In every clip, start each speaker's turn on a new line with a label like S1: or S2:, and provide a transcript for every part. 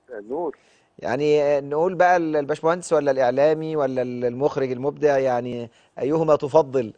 S1: نور
S2: يعني نقول بقى الباشمهندس ولا الإعلامي ولا المخرج المبدع يعني أيهما تفضل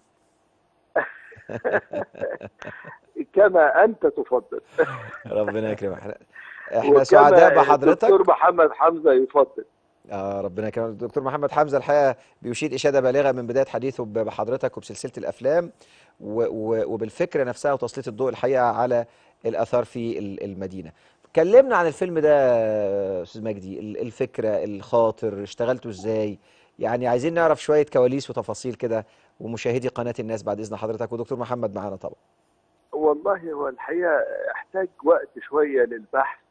S1: كما انت تفضل
S2: ربنا يكرمك احنا احنا سعداء
S1: وكما
S2: بحضرتك
S1: الدكتور محمد حمزه يفضل
S2: اه ربنا يكرمك الدكتور محمد حمزه الحقيقه بيشيد اشاده بالغه من بدايه حديثه ب- بحضرتك وبسلسله الافلام و و وبالفكره نفسها وتسليط الضوء الحقيقه على الاثار في ال- المدينه. كلمنا عن الفيلم ده يا استاذ مجدي ال- الفكره الخاطر اشتغلته ازاي؟ يعني عايزين نعرف شويه كواليس وتفاصيل كده ومشاهدي قناه الناس بعد اذن حضرتك ودكتور محمد معانا طبعا.
S1: والله هو الحقيقه احتاج وقت شويه للبحث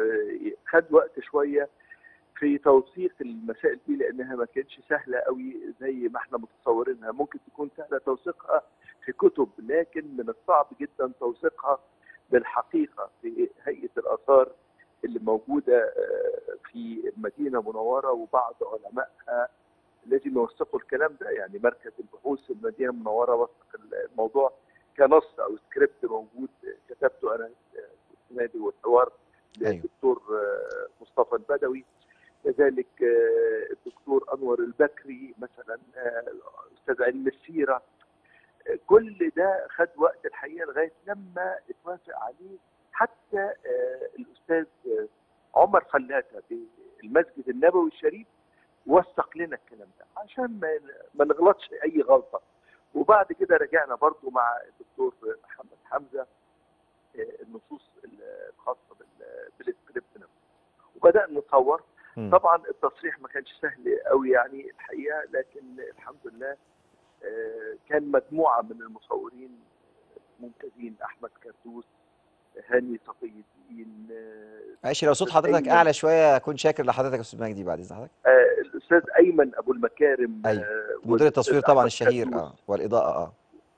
S1: وخد وقت شويه في توثيق المسائل دي لانها ما كانتش سهله قوي زي ما احنا متصورينها ممكن تكون سهله توثيقها في كتب لكن من الصعب جدا توثيقها بالحقيقه في هيئه الاثار اللي موجوده آه، في مدينه منوره وبعض علمائها لازم يوثقوا الكلام ده يعني مركز البحوث في المدينه المنوره وثق الموضوع كنص او سكريبت موجود كتبته انا في نادي والحوار
S2: أيوة.
S1: للدكتور آه، مصطفى البدوي كذلك آه، الدكتور انور البكري مثلا آه، استاذ علم السيره آه، كل ده خد وقت الحقيقه لغايه لما اتوافق عليه حتى آه، الاستاذ آه، عمر خلاته بالمسجد النبوي الشريف وثق لنا الكلام ده عشان ما ما نغلطش اي غلطه وبعد كده رجعنا برضو مع الدكتور محمد حمزه آه، النصوص الخاصه بال- بالسكريبت نفسه وبدانا نصور
S2: مم.
S1: طبعا التصريح ما كانش سهل قوي يعني الحقيقه لكن الحمد لله آه، كان مجموعه من المصورين ممتازين احمد كردوس هاني تقي الدين آه،
S2: معلش لو صوت
S1: أستاذ
S2: حضرتك
S1: أيمن.
S2: اعلى شويه اكون شاكر لحضرتك يا استاذ مجدي بعد اذن حضرتك.
S1: آه، الاستاذ ايمن ابو المكارم
S2: أيوة.
S1: آه،
S2: مدير التصوير
S1: والأستاذ
S2: طبعا
S1: أحمد
S2: الشهير
S1: كردوس.
S2: اه والاضاءه اه.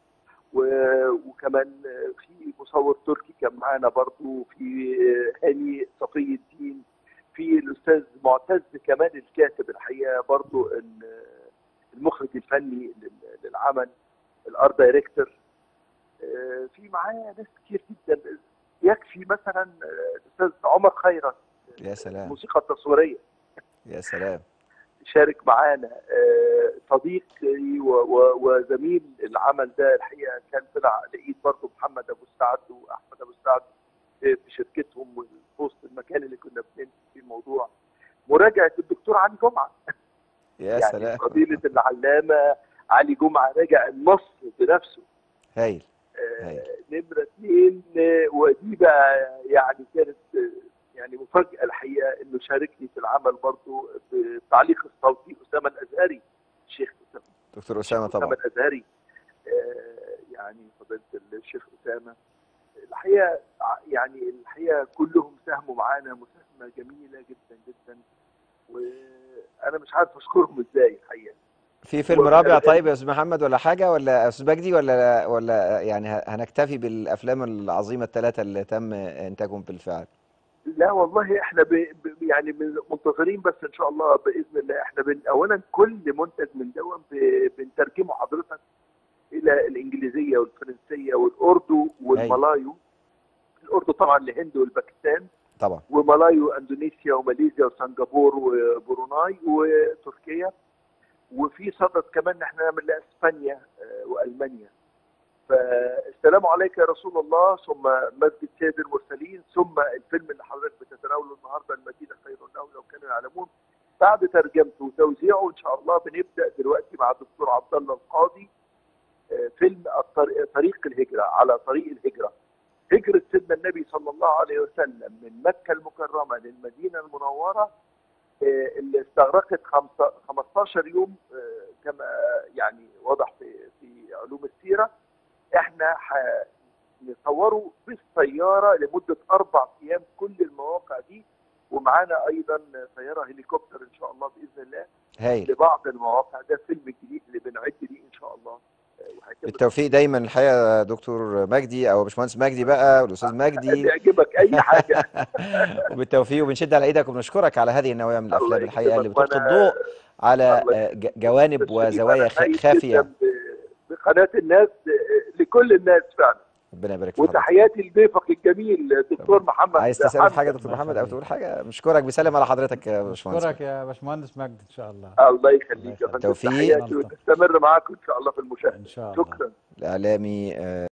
S1: و- وكمان في مصور تركي كان معانا برضو في هاني تقي الدين في الاستاذ معتز كمان الكاتب الحقيقه برضو ال- المخرج الفني لل- للعمل الارت دايركتور آه، في معايا ناس كتير جدا يكفي مثلا آه، الاستاذ عمر خيرت
S2: يا سلام
S1: الموسيقى التصويريه
S2: يا سلام
S1: شارك معانا آه، صديقي و- و- وزميل العمل ده الحقيقه كان طلع لقيت برضه محمد ابو السعد واحمد ابو السعد في في شركتهم وفي وسط المكان اللي كنا بننتج فيه الموضوع مراجعه الدكتور علي جمعه
S2: يا
S1: يعني
S2: سلام
S1: فضيله العلامه علي جمعه راجع النص بنفسه
S2: هايل
S1: آه،
S2: هايل.
S1: نمرة اثنين آه، ودي بقى يعني كانت آه، يعني مفاجأة الحقيقة انه شاركني في العمل برضو بالتعليق الصوتي أسامة الأزهري الشيخ أسامة
S2: دكتور اسامه طبعا
S1: أسامة الأزهري آه، يعني فضيلة الشيخ أسامة الحقيقة ع- يعني الحقيقة كلهم ساهموا معانا مساهمة جميلة جدا جدا وأنا مش عارف أشكرهم إزاي الحقيقة
S2: في فيلم
S1: و-
S2: رابع
S1: أنا-
S2: طيب يا استاذ محمد ولا حاجه ولا استاذ مجدي ولا ولا يعني ه- هنكتفي بالافلام العظيمه الثلاثه اللي تم انتاجهم بالفعل
S1: لا والله احنا ب... ب... يعني من- منتظرين بس ان شاء الله باذن الله احنا بن... اولا كل منتج من دون ب... بنترجمه حضرتك الى الانجليزيه والفرنسيه والاردو والملايو الاردو طبعا لهند والباكستان
S2: طبعا
S1: وملايو اندونيسيا وماليزيا وسنغافور وبروناي وتركيا وفي صدد كمان احنا نعمل لاسبانيا آه، والمانيا فالسلام عليك يا رسول الله ثم مسجد سيد المرسلين ثم الفيلم اللي حضرتك بتتناوله النهارده المدينه خير لهم لو كانوا يعلمون بعد ترجمته وتوزيعه ان شاء الله بنبدا دلوقتي مع الدكتور عبد الله القاضي آه، فيلم الطريق- طريق الهجره على طريق الهجره هجره سيدنا النبي صلى الله عليه وسلم من مكه المكرمه للمدينه المنوره آه، اللي استغرقت خمسة- 15 يوم آه، كما يعني واضح في في علوم السيره احنا هنصوره بالسياره لمده اربع ايام كل المواقع دي ومعانا ايضا سياره هليكوبتر ان شاء الله باذن الله
S2: هايل
S1: لبعض المواقع ده فيلم جديد اللي بنعد ليه ان شاء الله آه، وهيتم
S2: بالتوفيق دايما الحقيقه يا دكتور مجدي او باشمهندس مجدي بقى والاستاذ مجدي
S1: اللي يعجبك اي حاجه
S2: وبالتوفيق وبنشد على ايدك وبنشكرك على هذه النوعيه من
S1: الله
S2: الافلام الحقيقه اللي
S1: يكرمك.
S2: بتلقي
S1: وأنا-
S2: الضوء على
S1: الله
S2: آه، ج- جوانب
S1: بالشريف
S2: وزوايا
S1: أنا
S2: خ-
S1: سعيد
S2: خافيه
S1: جداً ب- بقناه الناس آه، لكل الناس فعلا
S2: ربنا يبارك في حضرتك
S1: وتحياتي لضيفك الجميل الدكتور محمد
S2: عايز تسأله في حاجة يا
S1: حمزة.
S2: دكتور
S3: الله
S2: محمد أو
S3: يخليك.
S2: تقول حاجة مشكورك بيسلم على حضرتك يا باشمهندس
S3: اشكرك يا باشمهندس مجدي ان شاء الله
S1: الله يخليك يا
S3: يخليك.
S1: فندم
S2: توفيق.
S1: تحياتي ونستمر معاكم ان شاء الله في المشاهده
S3: ان شاء الله
S1: شكرا
S2: الإعلامي آه،